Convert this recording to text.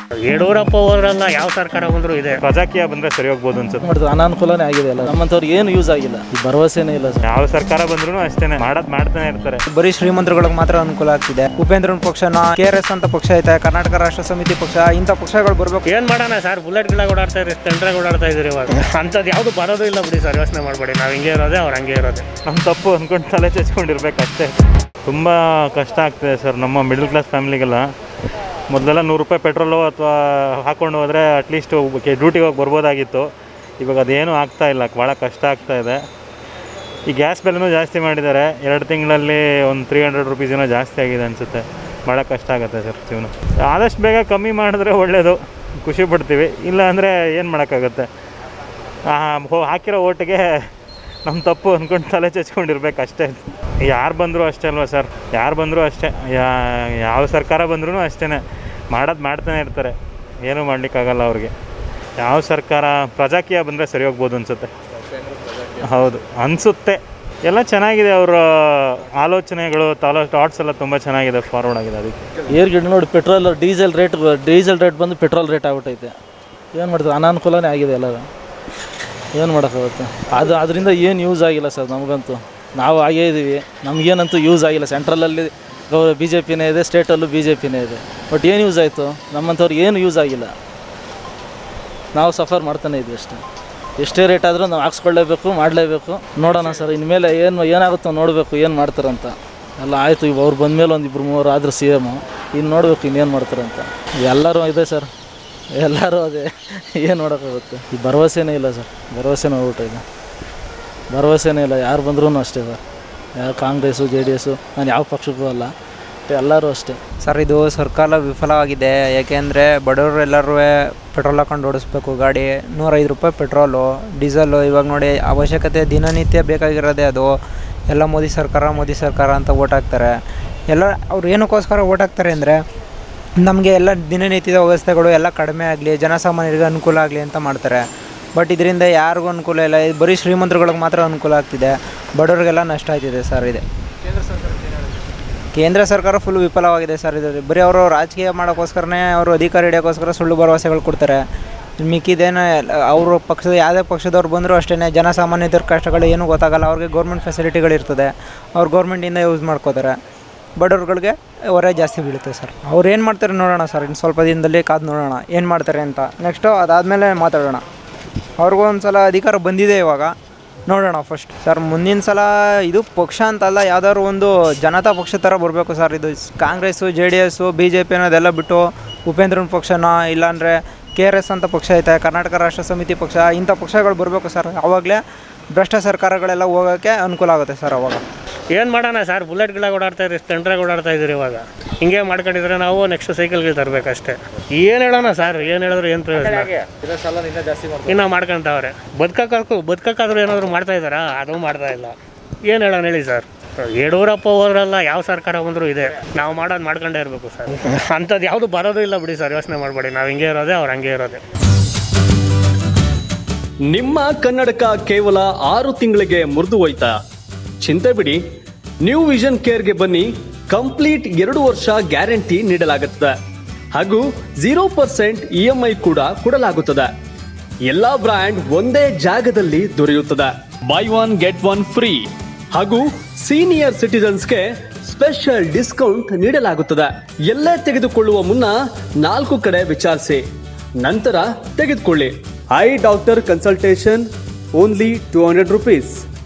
ಯಡಿಯೂರಪ್ಪ ಹೋದ್ರಲ್ಲ ಯಾವ ಸರ್ಕಾರ ಬಂದ್ರು ಇದೆ ಪ್ರಜಾಕೀಯ ಬಂದ್ರೆ ಸರಿ ಹೋಗ್ಬೋದು ಅನ್ಸುತ್ತೆ ಮಾಡಿದ್ರು ಅನಾನುಕೂಲನೇ ಆಗಿದೆ ಅಲ್ಲ ನಮ್ಮಂಥವ್ರಿಗೆ ಏನು ಯೂಸ್ ಆಗಿಲ್ಲ ಈ ಭರವಸೆನೇ ಇಲ್ಲ ಸರ್ ಯಾವ ಸರ್ಕಾರ ಬಂದ್ರು ಅಷ್ಟೇನೆ ಮಾಡದ್ ಮಾಡ್ತಾನೆ ಇರ್ತಾರೆ ಬರೀ ಶ್ರೀಮಂತರುಗಳಿಗೆ ಮಾತ್ರ ಅನುಕೂಲ ಆಗ್ತಿದೆ ಉಪೇಂದ್ರನ್ ಪಕ್ಷನ ಕೆ ಆರ್ ಎಸ್ ಅಂತ ಪಕ್ಷ ಐತೆ ಕರ್ನಾಟಕ ರಾಷ್ಟ್ರ ಸಮಿತಿ ಪಕ್ಷ ಇಂಥ ಪಕ್ಷಗಳು ಬರಬೇಕು ಏನ್ ಮಾಡೋಣ ಸರ್ ಬುಲೆಟ್ಗಳಾಗ ಓಡಾಡ್ತಾ ಇರಿ ಸ್ಪೆಂಡ್ರಾಗ ಓಡಾಡ್ತಾ ಇದ್ರಿ ಇವಾಗ ಅಂಥದ್ದು ಯಾವುದು ಬರೋದು ಇಲ್ಲ ಬಿಡಿ ಸರ್ ಯೋಚನೆ ಮಾಡಬೇಡಿ ನಾವು ಹಿಂಗೆ ಇರೋದೇ ಅವ್ರು ಹಂಗೆ ಇರೋದೆ ನಮ್ಮ ತಪ್ಪು ಅಂದ್ಕೊಂಡು ತಲೆ ಚಚ್ಕೊಂಡಿರ್ಬೇಕಷ್ಟೇ ತುಂಬ ಕಷ್ಟ ಆಗ್ತಿದೆ ಸರ್ ನಮ್ಮ ಮಿಡಲ್ ಕ್ಲಾಸ್ ಫ್ಯಾಮಿಲಿಗೆಲ್ಲ ಮೊದಲೆಲ್ಲ ನೂರು ರೂಪಾಯಿ ಪೆಟ್ರೋಲು ಅಥವಾ ಹಾಕ್ಕೊಂಡು ಹೋದರೆ ಅಟ್ಲೀಸ್ಟ್ ಡ್ಯೂಟಿಗೆ ಹೋಗಿ ಬರ್ಬೋದಾಗಿತ್ತು ಇವಾಗ ಅದೇನೂ ಆಗ್ತಾ ಇಲ್ಲ ಭಾಳ ಕಷ್ಟ ಆಗ್ತಾ ಇದೆ ಈ ಗ್ಯಾಸ್ ಬೆಲೆನೂ ಜಾಸ್ತಿ ಮಾಡಿದ್ದಾರೆ ಎರಡು ತಿಂಗಳಲ್ಲಿ ಒಂದು ತ್ರೀ ಹಂಡ್ರೆಡ್ ರುಪೀಸ್ ಏನೋ ಜಾಸ್ತಿ ಆಗಿದೆ ಅನಿಸುತ್ತೆ ಭಾಳ ಕಷ್ಟ ಆಗುತ್ತೆ ಸರ್ ಜೀವನ ಆದಷ್ಟು ಬೇಗ ಕಮ್ಮಿ ಮಾಡಿದ್ರೆ ಒಳ್ಳೆಯದು ಖುಷಿ ಪಡ್ತೀವಿ ಇಲ್ಲ ಅಂದರೆ ಏನು ಮಾಡೋಕ್ಕಾಗುತ್ತೆ ಆ, ಹೋ- ಹಾಕಿರೋ ಓಟಿಗೆ ನಮ್ಮ ತಪ್ಪು ಅಂದ್ಕೊಂಡು ತಲೆ ಚಚ್ಕೊಂಡಿರ್ಬೇಕು ಅಷ್ಟೇ ಯಾರು ಬಂದರೂ ಅಷ್ಟೇ ಅಲ್ವಾ ಸರ್ ಯಾರು ಬಂದರೂ ಅಷ್ಟೇ ಯಾ- ಯಾವ ಸರ್ಕಾರ ಬಂದ್ರೂ ಅಷ್ಟೇ ಮಾಡೋದು ಮಾಡ್ತಾನೆ ಇರ್ತಾರೆ ಏನೂ ಮಾಡಲಿಕ್ಕಾಗಲ್ಲ ಅವ್ರಿಗೆ ಯಾವ ಸರ್ಕಾರ ಪ್ರಜಾಕೀಯ ಬಂದರೆ ಸರಿ ಹೋಗ್ಬೋದು ಅನಿಸುತ್ತೆ ಹೌದು ಅನಿಸುತ್ತೆ ಎಲ್ಲ ಚೆನ್ನಾಗಿದೆ ಅವರ ಆಲೋಚನೆಗಳು ತಾಲೋ ಥಾಟ್ಸ್ ಎಲ್ಲ ತುಂಬ ಚೆನ್ನಾಗಿದೆ ಫಾರ್ವರ್ಡ್ ಆಗಿದೆ ಅದಕ್ಕೆ ಏರ್ ಗಿಡ ನೋಡಿ petrol diesel rate diesel rate ಬಂದು ಪೆಟ್ರೋಲ್ ರೇಟ್ ಆಗ್ಬಿಟ್ಟೈತೆ ಏನು ಮಾಡ್ತೀವಿ ಅನಾನುಕೂಲನೇ ಆಗಿದೆ ಎಲ್ಲರೂ ಏನು ಮಾಡೋಕ್ಕಾಗುತ್ತೆ ಅದು ಅದರಿಂದ ಏನು ಯೂಸ್ ಆಗಿಲ್ಲ ಸರ್ ನಮಗಂತೂ ನಾವು ಹಾಗೇ ಇದ್ದೀವಿ ನಮಗೇನಂತೂ ಯೂಸ್ ಆಗಿಲ್ಲ ಸೆಂಟ್ರಲಲ್ಲಿ ಬಿ ಜೆ ಪಿನೇ ಇದೆ ಸ್ಟೇಟಲ್ಲೂ ಬಿ ಜೆ ಪಿನೇ ಇದೆ ಬಟ್ ಏನು ಯೂಸ್ ಆಯಿತು ನಮ್ಮಂಥವ್ರಿಗೆ ಏನು ಯೂಸ್ ಆಗಿಲ್ಲ ನಾವು ಸಫರ್ ಮಾಡ್ತಾನೆ ಇದ್ವಿ ಅಷ್ಟೇ ಎಷ್ಟೇ ರೇಟ್ ಆದರೂ ನಾವು ಹಾಕ್ಸ್ಕೊಳ್ಳೇಬೇಕು ಮಾಡಲೇಬೇಕು ನೋಡೋಣ ಸರ್ ಇನ್ಮೇಲೆ ಏನು ಏನಾಗುತ್ತೋ ನೋಡಬೇಕು ಏನು ಮಾಡ್ತಾರಂತ ಎಲ್ಲ ಆಯಿತು ಈಗ ಅವ್ರು ಬಂದಮೇಲೆ ಒಂದು ಇಬ್ಬರು ಮೂವರು ಆದರೂ ಸಿ ಎಮು ಇನ್ನು ನೋಡ್ಬೇಕು ಇನ್ನೇನು ಮಾಡ್ತಾರಂತ ಎಲ್ಲರೂ ಇದೆ ಸರ್ ಎಲ್ಲರೂ ಅದೇ ಏನು ಮಾಡೋಕ್ಕಾಗುತ್ತೆ ಈ ಭರವಸೆನೇ ಇಲ್ಲ ಸರ್ ಭರವಸೆನೇ ಹೋಗ್ಬಿಟ್ಟಿದೆ ಭರವಸೆನೇ ಇಲ್ಲ ಯಾರು ಬಂದ್ರೂ ಅಷ್ಟೇ ಸರ್ ಯಾವ ಕಾಂಗ್ರೆಸ್ಸು ಜೆ ಡಿ ಎಸ್ಸು ನಾನು ಯಾವ ಪಕ್ಷಕ್ಕೂ ಅಲ್ಲ ಎಲ್ಲರೂ ಅಷ್ಟೇ ಸರ್ ಇದು ಸರ್ಕಾರ ವಿಫಲವಾಗಿದೆ ಯಾಕೆಂದರೆ ಬಡವರು ಎಲ್ಲರೂ ಪೆಟ್ರೋಲ್ ಹಾಕೊಂಡು ಓಡಿಸ್ಬೇಕು ಗಾಡಿ ನೂರೈದು ರೂಪಾಯಿ ಪೆಟ್ರೋಲು ಡೀಸೆಲು ಇವಾಗ ನೋಡಿ ಅವಶ್ಯಕತೆ ದಿನನಿತ್ಯ ಬೇಕಾಗಿರೋದೇ ಅದು ಎಲ್ಲ ಮೋದಿ ಸರ್ಕಾರ ಮೋದಿ ಸರ್ಕಾರ ಅಂತ ಓಟ್ ಹಾಕ್ತಾರೆ ಎಲ್ಲ ಅವ್ರು ಏನಕ್ಕೋಸ್ಕರ ಓಟ್ ಹಾಕ್ತಾರೆ ಅಂದರೆ ನಮಗೆ ಎಲ್ಲ ದಿನನಿತ್ಯದ ವ್ಯವಸ್ಥೆಗಳು ಎಲ್ಲ ಕಡಿಮೆ ಆಗಲಿ ಜನಸಾಮಾನ್ಯರಿಗೆ ಅನುಕೂಲ ಆಗಲಿ ಅಂತ ಮಾಡ್ತಾರೆ ಬಟ್ ಇದರಿಂದ ಯಾರಿಗೂ ಅನುಕೂಲ ಇಲ್ಲ ಇದು ಬರೀ ಶ್ರೀಮಂತರುಗಳಿಗೆ ಮಾತ್ರ ಅನುಕೂಲ ಆಗ್ತಿದೆ ಬಡವರಿಗೆಲ್ಲ ನಷ್ಟ ಆಯ್ತಿದೆ ಸರ್ ಇದೆ ಕೇಂದ್ರ ಸರ್ಕಾರ ಫುಲ್ ವಿಫಲವಾಗಿದೆ ಸರ್ ಇದು ಬರೀ ಅವರು ರಾಜಕೀಯ ಮಾಡೋಕ್ಕೋಸ್ಕರನೇ ಅವರು ಅಧಿಕಾರ ಹಿಡಿಯೋಕ್ಕೋಸ್ಕರ ಸುಳ್ಳು ಭರವಸೆಗಳು ಕೊಡ್ತಾರೆ ಮಿಕ್ಕಿದೇನು ಅವರು ಪಕ್ಷದ ಯಾವುದೇ ಪಕ್ಷದವ್ರು ಬಂದರೂ ಅಷ್ಟೇ ಜನಸಾಮಾನ್ಯದ್ರ ಕಷ್ಟಗಳು ಏನೂ ಗೊತ್ತಾಗಲ್ಲ ಅವ್ರಿಗೆ ಗೌರ್ಮೆಂಟ್ ಫೆಸಿಲಿಟಿಗಳಿರ್ತದೆ ಅವ್ರು ಗೌರ್ಮೆಂಟಿಂದ ಯೂಸ್ ಮಾಡ್ಕೋತಾರೆ ಬಡವ್ರುಗಳಿಗೆ ಹೊರೆ ಜಾಸ್ತಿ ಬೀಳುತ್ತೆ ಸರ್ ಅವ್ರು ಏನು ಮಾಡ್ತಾರೆ ನೋಡೋಣ ಸರ್ ಇನ್ನು ಸ್ವಲ್ಪ ದಿನದಲ್ಲಿ ಕಾದು ನೋಡೋಣ ಏನು ಮಾಡ್ತಾರೆ ಅಂತ ನೆಕ್ಸ್ಟು ಅದಾದಮೇಲೆ ಮಾತಾಡೋಣ ಅವ್ರಿಗೂ ಒಂದು ಸಲ ಅಧಿಕಾರ ಬಂದಿದೆ ಇವಾಗ ನೋಡೋಣ ಫಸ್ಟ್ ಸರ್ ಮುಂದಿನ ಸಲ ಇದು ಪಕ್ಷ ಅಂತಲ್ಲ ಯಾವ್ದಾದ್ರು ಒಂದು ಜನತಾ ಪಕ್ಷ ಥರ ಬರಬೇಕು ಸರ್ ಇದು ಸ್- Congress J D S B J P ಅನ್ನೋದೆಲ್ಲ ಬಿಟ್ಟು ಉಪೇಂದ್ರನ್ ಪಕ್ಷನ ಇಲ್ಲಾಂದರೆ ಕೆ ಆರ್ ಎಸ್ ಅಂತ ಪಕ್ಷ ಐತೆ ಕರ್ನಾಟಕ ರಾಷ್ಟ್ರ ಸಮಿತಿ ಪಕ್ಷ ಇಂಥ ಪಕ್ಷಗಳು ಬರಬೇಕು ಸರ್ ಆವಾಗಲೇ ಭ್ರಷ್ಟ ಸರ್ಕಾರಗಳೆಲ್ಲ ಹೋಗೋಕ್ಕೆ ಅನುಕೂಲ ಆಗುತ್ತೆ ಸರ್ ಅವಾಗ ಏನು ಮಾಡೋಣ ಸರ್ ಬುಲೆಟ್ಗಳಾಗ ಓಡಾಡ್ತಾ ಇರಿ ಸ್ಪೆಂಡ್ರಾಗ ಓಡಾಡ್ತಾ ಇದ್ರಿ ಇವಾಗ ಹಿಂಗೆ ಮಾಡ್ಕೊಂಡಿದ್ರೆ ನಾವು ನೆಕ್ಸ್ಟ್ ಸೈಕಲ್ಗೆ ತರಬೇಕಷ್ಟೇ ಏನು ಹೇಳೋಣ ಸರ್ ಏನು ಹೇಳಿದ್ರು ಏನು ಪ್ರಯೋಜನ ಇನ್ನು ಮಾಡ್ಕೊಂತವ್ರೆ ಬದುಕಕ್ಕೂ ಬದುಕಕ್ಕಾದ್ರೂ ಏನಾದರೂ ಮಾಡ್ತಾ ಇದ್ದಾರಾ ಅದು ಮಾಡ್ತಾ ಇಲ್ಲ ಏನು ಹೇಳೋಣ ಹೇಳಿ ಸರ್ ಯಡಿಯೂರಪ್ಪ ಹೋದ್ರಲ್ಲ ಯಾವ ಸರ್ಕಾರ ಬಂದರೂ ಇದೆ ನಾವು ಮಾಡೋದು ಮಾಡ್ಕೊಂಡೇ ಇರಬೇಕು ಸರ್ ಅಂಥದ್ದು ಯಾವುದು ಬರೋದು ಇಲ್ಲ ಬಿಡಿ ಸರ್ ಯೋಚನೆ ಮಾಡಬೇಡಿ ನಾವು ಹಿಂಗೆ ಇರೋದೇ ಅವ್ರು ಹಂಗೆ ಇರೋದೆ ನಿಮ್ಮ ಕನ್ನಡಕ ಕೇವಲ ಆರು ತಿಂಗಳಿಗೆ ಮುರಿದು ಹೋಯ್ತಾ ಚಿಂತೆ ಬಿಡಿ ನ್ಯೂ ವಿಷನ್ ಕೇರ್ಗೆ ಬನ್ನಿ ಕಂಪ್ಲೀಟ್ ಎರಡು ವರ್ಷ ಗ್ಯಾರಂಟಿ ನೀಡಲಾಗುತ್ತದೆ ಹಾಗೂ zero percent E M I ಕೂಡ ಕೊಡಲಾಗುತ್ತದೆ ಎಲ್ಲಾ ಬ್ರ್ಯಾಂಡ್ ಒಂದೇ ಜಾಗದಲ್ಲಿ ದೊರೆಯುತ್ತದೆ buy one get one free ಹಾಗೂ ಸೀನಿಯರ್ ಸಿಟಿಸನ್ಸ್ಗೆ ಸ್ಪೆಷಲ್ ಡಿಸ್ಕೌಂಟ್ ನೀಡಲಾಗುತ್ತದೆ ಎಲ್ಲೇ ತೆಗೆದುಕೊಳ್ಳುವ ಮುನ್ನ ನಾಲ್ಕು ಕಡೆ ವಿಚಾರಿಸಿ ನಂತರ ತೆಗೆದುಕೊಳ್ಳಿ eye doctor consultation only two hundred rupees